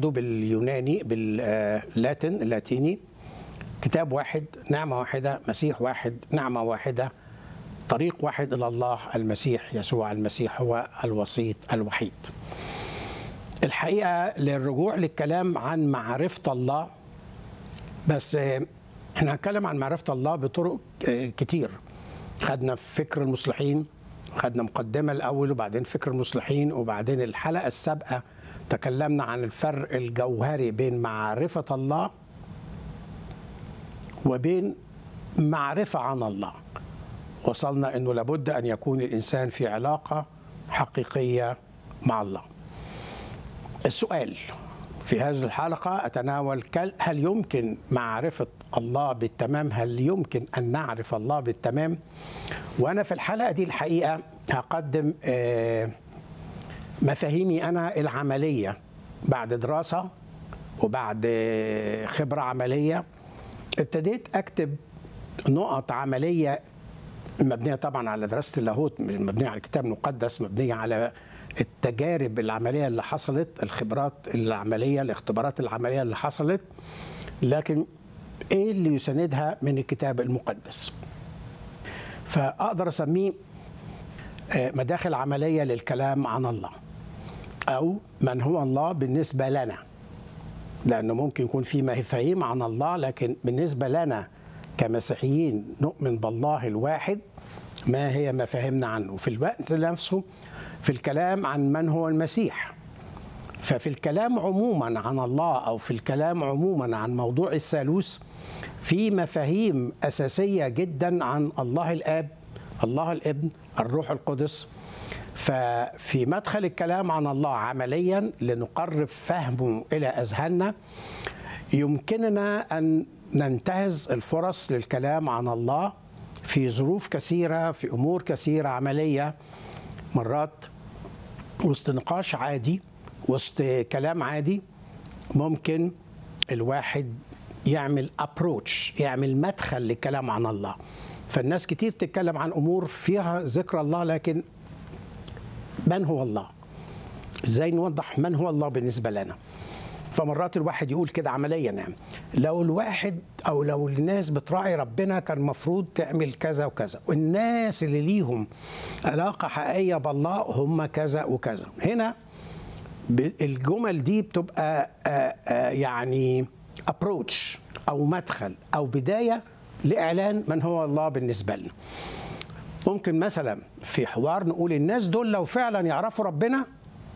برضو باليوناني باللاتن اللاتيني كتاب واحد نعمة واحدة مسيح واحد نعمة واحدة طريق واحد إلى الله المسيح يسوع المسيح هو الوسيط الوحيد الحقيقة للرجوع للكلام عن معرفة الله بس احنا هنتكلم عن معرفة الله بطرق كتير خدنا فكر المصلحين خدنا مقدمة الأول وبعدين فكر المصلحين وبعدين الحلقة السابقة تكلمنا عن الفرق الجوهري بين معرفة الله وبين معرفة عن الله وصلنا أنه لابد أن يكون الإنسان في علاقة حقيقية مع الله السؤال في هذه الحلقة أتناول هل يمكن معرفة الله بالتمام هل يمكن أن نعرف الله بالتمام وأنا في الحلقة دي الحقيقة هقدم مفاهيمي أنا العملية بعد دراسة وبعد خبرة عملية ابتديت أكتب نقط عملية مبنية طبعا على دراسة اللاهوت مبنية على الكتاب المقدس مبنية على التجارب العملية اللي حصلت الخبرات العملية الاختبارات العملية اللي حصلت لكن ايه اللي يساندها من الكتاب المقدس فاقدر اسميه مداخل عمليه للكلام عن الله او من هو الله بالنسبه لنا لانه ممكن يكون في مفاهيم عن الله لكن بالنسبه لنا كمسيحيين نؤمن بالله الواحد ما هي مفاهيمنا عنه في الوقت نفسه في الكلام عن من هو المسيح ففي الكلام عموما عن الله او في الكلام عموما عن موضوع الثالوث في مفاهيم اساسيه جدا عن الله الاب الله الابن الروح القدس ففي مدخل الكلام عن الله عمليا لنقرب فهمه الى اذهاننا يمكننا ان ننتهز الفرص للكلام عن الله في ظروف كثيره في امور كثيره عمليه مرات وسط نقاش عادي وسط كلام عادي ممكن الواحد يعمل ابروتش يعمل مدخل للكلام عن الله فالناس كتير تتكلم عن امور فيها ذكر الله لكن من هو الله ازاي نوضح من هو الله بالنسبه لنا فمرات الواحد يقول كده عمليا يعني لو الواحد او لو الناس بتراعي ربنا كان المفروض تعمل كذا وكذا والناس اللي ليهم علاقه حقيقيه بالله هم كذا وكذا هنا الجمل دي بتبقى يعني ابروتش او مدخل او بدايه لاعلان من هو الله بالنسبه لنا ممكن مثلا في حوار نقول الناس دول لو فعلا يعرفوا ربنا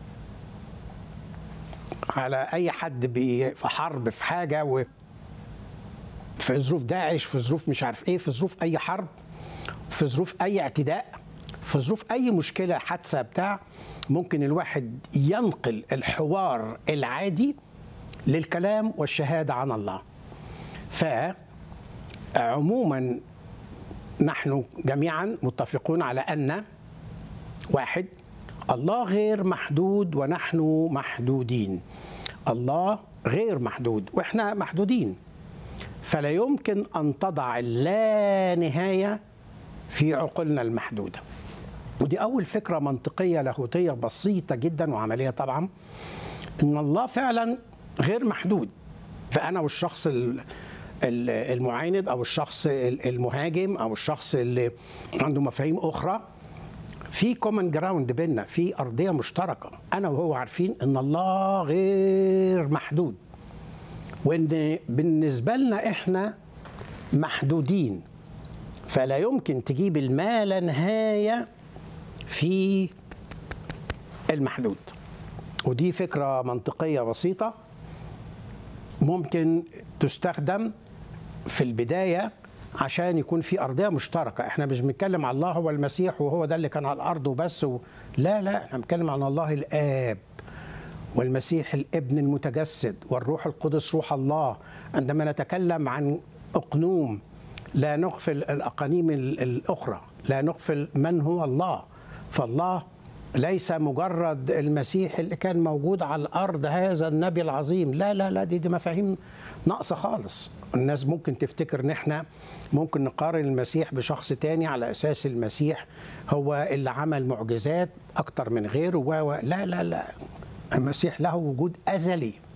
على اي حد في حرب في حاجه و في ظروف داعش في ظروف مش عارف ايه في ظروف اي حرب في ظروف اي اعتداء في ظروف اي مشكله حادثه بتاع ممكن الواحد ينقل الحوار العادي للكلام والشهاده عن الله فعموما نحن جميعا متفقون على ان واحد الله غير محدود ونحن محدودين الله غير محدود واحنا محدودين فلا يمكن ان تضع اللا نهايه في عقولنا المحدوده ودي اول فكره منطقيه لاهوتيه بسيطه جدا وعمليه طبعا ان الله فعلا غير محدود فانا والشخص المعاند او الشخص المهاجم او الشخص اللي عنده مفاهيم اخرى في كومن جراوند بيننا في ارضيه مشتركه انا وهو عارفين ان الله غير محدود وان بالنسبه لنا احنا محدودين فلا يمكن تجيب الما لا نهايه في المحدود ودي فكره منطقيه بسيطه ممكن تستخدم في البدايه عشان يكون في ارضيه مشتركه احنا مش بنتكلم على الله هو المسيح وهو ده اللي كان على الارض وبس و... لا لا احنا بنتكلم عن الله الاب والمسيح الابن المتجسد والروح القدس روح الله عندما نتكلم عن اقنوم لا نغفل الاقانيم الاخرى لا نغفل من هو الله فالله ليس مجرد المسيح اللي كان موجود على الارض هذا النبي العظيم لا لا لا دي, دي مفاهيم ناقصه خالص الناس ممكن تفتكر ان احنا ممكن نقارن المسيح بشخص تاني على اساس المسيح هو اللي عمل معجزات اكتر من غيره و لا لا لا المسيح له وجود ازلي